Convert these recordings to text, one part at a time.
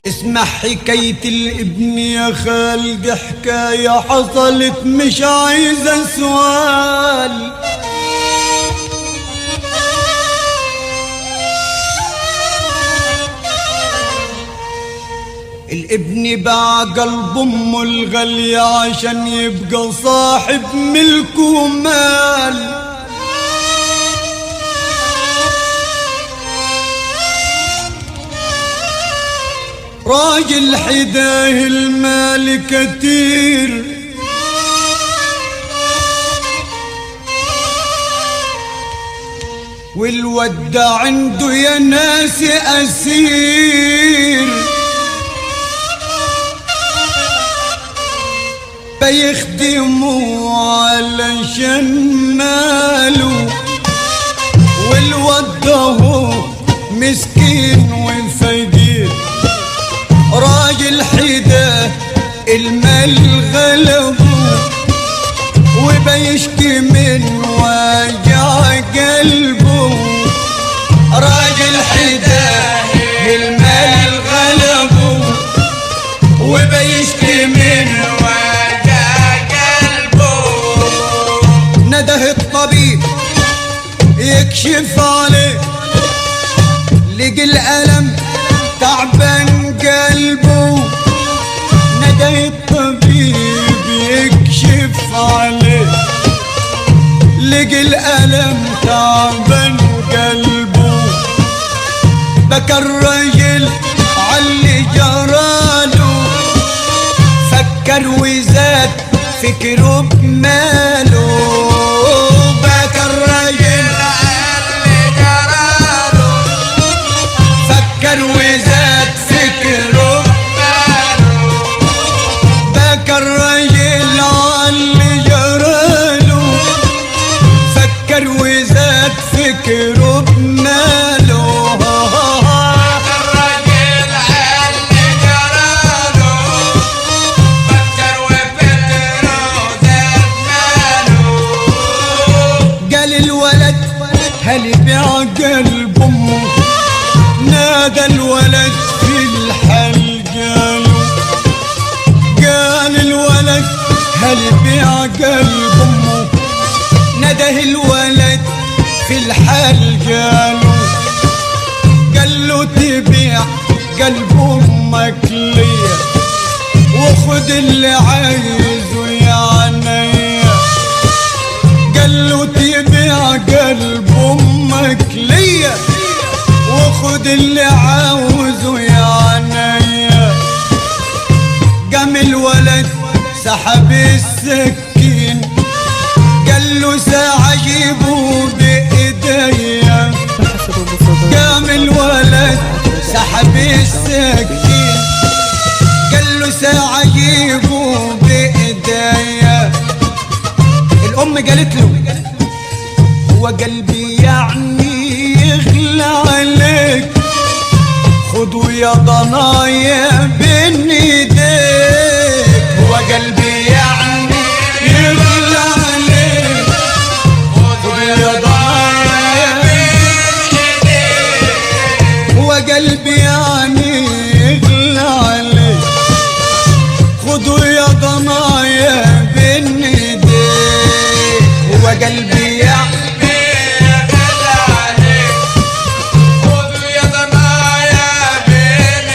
اسمع حكاية الابن يا خالد حكاية حصلت مش عايزة سؤال الابن باع قلب امه الغالية عشان يبقى صاحب ملك ومال راجل حداه المال كتير والود عنده يا ناس أسير بيخدموا علشان ماله والود هو مسكين وفقير راجل حدا المال غلبه وبيشكي من وجع قلبه راجل حدا المال غلبه وبيشكي من وجع قلبه نده الطبيب يكشف عليه لقي الألم تعبان قلبه ندى الطبيب يكشف عليه لقي الألم تعبان قلبه بكى الرجل عاللي جراله فكر وزاد فكره بماله بكى الرجل عاللي جراله فكر وزاد فكره بكى الرجل عاللي جراله فكر وزاد فكره بماله الراجل اللي جراله فكر وفكره زاد ماله قال الولد هل بيع قلب امه نادى الولد في الحل قالوا قال الولد هل بيع قلب امه نده الولد في الحل قالوا قال له تبيع قلب امك ليا وخد اللي عايزه يا عينيا قال له تبيع قلب امك ليا وخد اللي عاوزه يا عينيا قام الولد سحب السكين قال له ساعة جيبه بإيديا قام الولد سحب السكين قال له ساعة جيبه بإيديا الأم قالت له هو قلبي يعني يغلى عليك خذوا يا ضنايا بين ايديك هو قلبي يعني يغلى عليك خذوا يا ضنايا هو قلبي يعني يغلى عليك خذوا يا ضنايا بين ايديك هو قلبي يعني غلا عليك خذوا يا ضنايا بين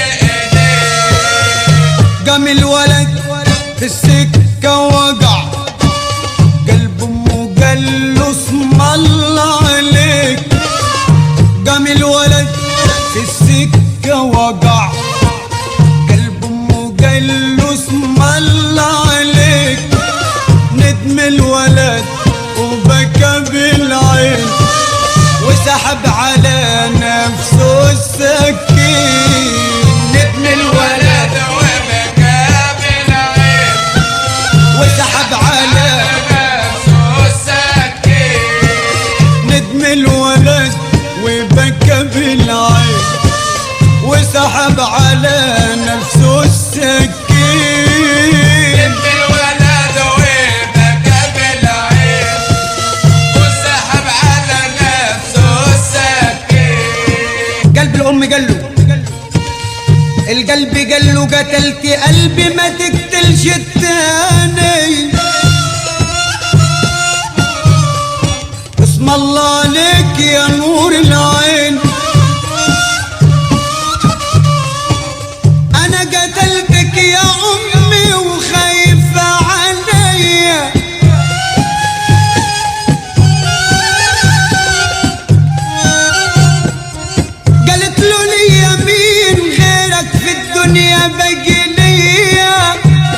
ايديك قام الولد في السكة وقع قلب امه قال له اسم الله عليك قام الولد في السكة وقع قلب امه قال له اسم الله عليك ندم الولد وبكى بالعين وسحب على نفسه السكين ندم الولد وبكى بالعين وسحب على نفسه السكين ندم الولد وبكى بالعين وسحب على نفسه السكين بالولد وبكى بالعين وسحب على نفسه السكين قلب الام قال له القلب قال له قتلت قلبي ما تقتلش التاني اسم الله عليك يا نور العين انا قتلتك يا امي وخايفة عليا قالت له لي يمين غيرك في الدنيا بقي ليا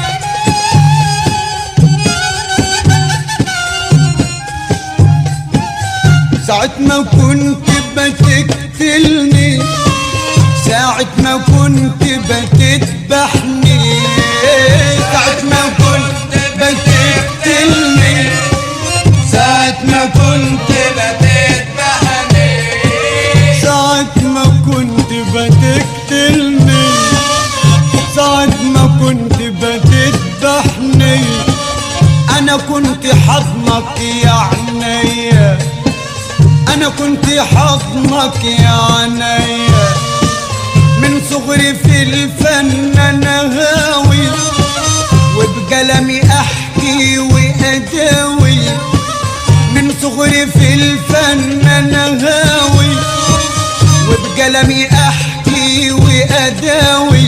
ساعة ما كنت بتقتلني ساعة ما كنت بتذبحني ساعة ما كنت بتقتلني ساعة ما كنت بتذبحني ساعة ما كنت بتقتلني ساعة ما كنت بتذبحني أنا كنت حضنك يا عينيا أنا كنت حضنك يا عينيا من صغري في الفن أنا هاوي وبقلمي أحكي وأداوي من صغري في الفن أنا هاوي وبقلمي احكي واداوي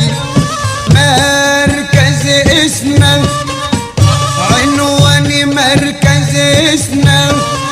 مركز اسمه عنواني مركز اسمه